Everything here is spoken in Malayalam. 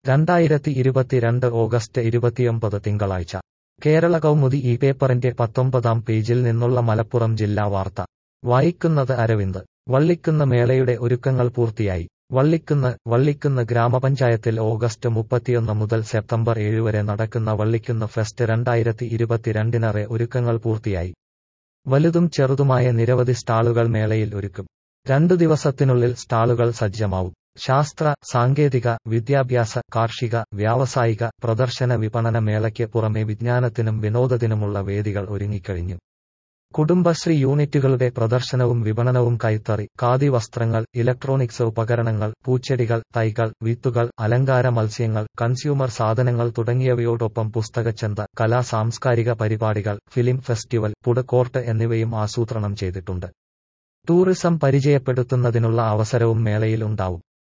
രണ്ടായിരത്തി ഇരുപത്തിരണ്ട് ഓഗസ്റ്റ് ഇരുപത്തിയൊമ്പത് തിങ്കളാഴ്ച കേരള കൗമുദി ഈ പേപ്പറിന്റെ പത്തൊമ്പതാം പേജിൽ നിന്നുള്ള മലപ്പുറം ജില്ലാ വാർത്ത വായിക്കുന്നത് അരവിന്ദ് വള്ളിക്കുന്ന് മേളയുടെ ഒരുക്കങ്ങൾ പൂർത്തിയായി വള്ളിക്കുന്ന് വള്ളിക്കുന്ന് ഗ്രാമപഞ്ചായത്തിൽ ഓഗസ്റ്റ് മുപ്പത്തിയൊന്ന് മുതൽ സെപ്റ്റംബർ ഏഴ് വരെ നടക്കുന്ന വള്ളിക്കുന്ന് ഫെസ്റ്റ് രണ്ടായിരത്തി ഇരുപത്തിരണ്ടിനറെ ഒരുക്കങ്ങൾ പൂർത്തിയായി വലുതും ചെറുതുമായ നിരവധി സ്റ്റാളുകൾ മേളയിൽ ഒരുക്കും രണ്ടു ദിവസത്തിനുള്ളിൽ സ്റ്റാളുകൾ സജ്ജമാവും ശാസ്ത്ര സാങ്കേതിക വിദ്യാഭ്യാസ കാർഷിക വ്യാവസായിക പ്രദർശന വിപണന മേളയ്ക്ക് പുറമെ വിജ്ഞാനത്തിനും വിനോദത്തിനുമുള്ള വേദികൾ ഒരുങ്ങിക്കഴിഞ്ഞു കുടുംബശ്രീ യൂണിറ്റുകളുടെ പ്രദർശനവും വിപണനവും കൈത്തറി ഖാദി വസ്ത്രങ്ങൾ ഇലക്ട്രോണിക്സ് ഉപകരണങ്ങൾ പൂച്ചെടികൾ തൈകൾ വിത്തുകൾ അലങ്കാര മത്സ്യങ്ങൾ കൺസ്യൂമർ സാധനങ്ങൾ തുടങ്ങിയവയോടൊപ്പം പുസ്തകച്ചന്ത കലാ സാംസ്കാരിക പരിപാടികൾ ഫിലിം ഫെസ്റ്റിവൽ ഫുഡ് കോർട്ട് എന്നിവയും ആസൂത്രണം ചെയ്തിട്ടുണ്ട് ടൂറിസം പരിചയപ്പെടുത്തുന്നതിനുള്ള അവസരവും മേളയിൽ ഉണ്ടാവും